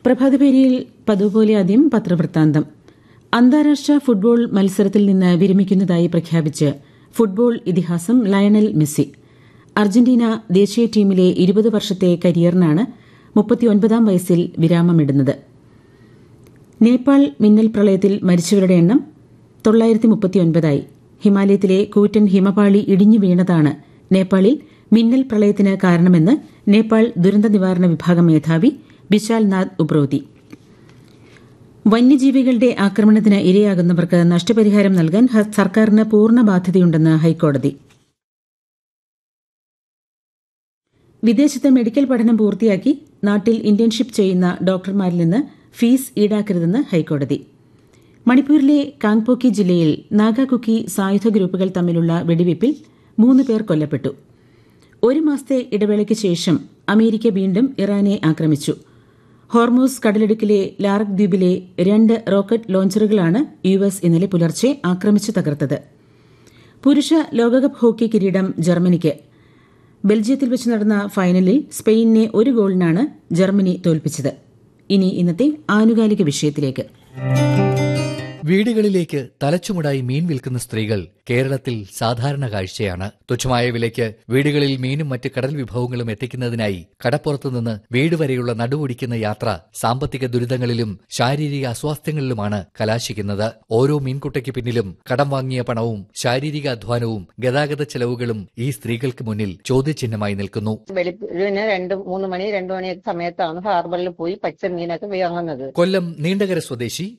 പ്രഭാതപേരിയിൽ പതുപോലെ ആദ്യം പത്രവൃത്താന്തം അന്താരാഷ്ട്ര ഫുട്ബോൾ മത്സരത്തിൽ നിന്ന് വിരമിക്കുന്നതായി പ്രഖ്യാപിച്ച് ഫുട്ബോൾ ഇതിഹാസം ലയണൽ മെസ്സി അർജന്റീന ദേശീയ ടീമിലെ ഇരുപത് വർഷത്തെ കരിയറിനാണ് മുപ്പത്തിയൊൻപതാം വയസ്സിൽ വിരാമമിടുന്നത് നേപ്പാൾ മിന്നൽ പ്രളയത്തിൽ മരിച്ചവരുടെ എണ്ണം തൊള്ളായിരത്തി മുപ്പത്തിയൊൻപതായി ഹിമാലയത്തിലെ കൂറ്റൻ ഹിമപാളി ഇടിഞ്ഞു വീണതാണ് നേപ്പാളിൽ മിന്നൽ പ്രളയത്തിന് കാരണമെന്ന് നേപ്പാൾ ദുരന്ത നിവാരണ വിഭാഗം മേധാവി ബിശാൽ നാഥ് ഉബ്രോതി വന്യജീവികളുടെ ആക്രമണത്തിന് ഇരയാകുന്നവർക്ക് നഷ്ടപരിഹാരം നൽകാൻ ഹ- സർക്കാരിന് പൂർണ്ണ ബാധ്യതയുണ്ടെന്ന് ഹൈക്കോടതി വിദേശത്ത് മെഡിക്കൽ പഠനം പൂർത്തിയാക്കി നാട്ടിൽ ഇന്റേൺഷിപ്പ് ചെയ്യുന്ന ഡോക്ടർമാരിൽ നിന്ന് ഫീസ് ഈടാക്കരുതെന്ന് ഹൈക്കോടതി മണിപ്പൂരിലെ കാങ്പോക്കി ജില്ലയിൽ നാഗാകുക്കി സായുധ ഗ്രൂപ്പുകൾ തമ്മിലുള്ള വെടിവയ്പിൽ മൂന്ന് പേർ കൊല്ലപ്പെട്ടു ഒരു മാസത്തെ ഇടവേളയ്ക്ക് ശേഷം അമേരിക്ക വീണ്ടും ഇറാനെ ആക്രമിച്ചു ഹോർമൂസ് കടലിടുക്കിലെ ലാർക്ക് ദ്വീപിലെ രണ്ട് റോക്കറ്റ് ലോഞ്ചറുകളാണ് യു എസ് ഇന്നലെ പുലർച്ചെ ആക്രമിച്ചു തകർത്തത് പുരുഷ ലോകകപ്പ് ഹോക്കി കിരീടം ജർമ്മനിക്ക് ബെൽജിയത്തിൽ വെച്ച് നടന്ന ഫൈനലിൽ സ്പെയിനിനെ ഒരു ഗോളിനാണ് ജർമ്മനി തോൽപ്പിച്ചത് ഇനി ഇന്നത്തെ ആനുകാലിക വിഷയത്തിലേക്ക് വീടുകളിലേക്ക് തലച്ചുമടായി മീൻ വിൽക്കുന്ന സ്ത്രീകൾ കേരളത്തിൽ സാധാരണ കാഴ്ചയാണ് തുച്ഛമായ വിലയ്ക്ക് വീടുകളിൽ മീനും മറ്റ് കടൽ വിഭവങ്ങളും എത്തിക്കുന്നതിനായി കടപ്പുറത്തു നിന്ന് വീട് വരെയുള്ള നടുവൊടിക്കുന്ന യാത്ര സാമ്പത്തിക ദുരിതങ്ങളിലും ശാരീരിക അസ്വാസ്ഥ്യങ്ങളിലുമാണ് കലാശിക്കുന്നത് ഓരോ മീൻകുട്ടയ്ക്ക് പിന്നിലും കടം വാങ്ങിയ പണവും ശാരീരിക അധ്വാനവും ഗതാഗത ചെലവുകളും ഈ സ്ത്രീകൾക്ക് മുന്നിൽ ചോദ്യചിഹ്നമായി നിൽക്കുന്നു വെളുപ്പിന് രണ്ട് മൂന്ന് മണി രണ്ടു മണിയൊക്കെ സമയത്താണ് ഹാർബറിൽ പോയി പച്ച മീനൊക്കെ വാങ്ങുന്നത് കൊല്ലം നീണ്ടകര സ്വദേശി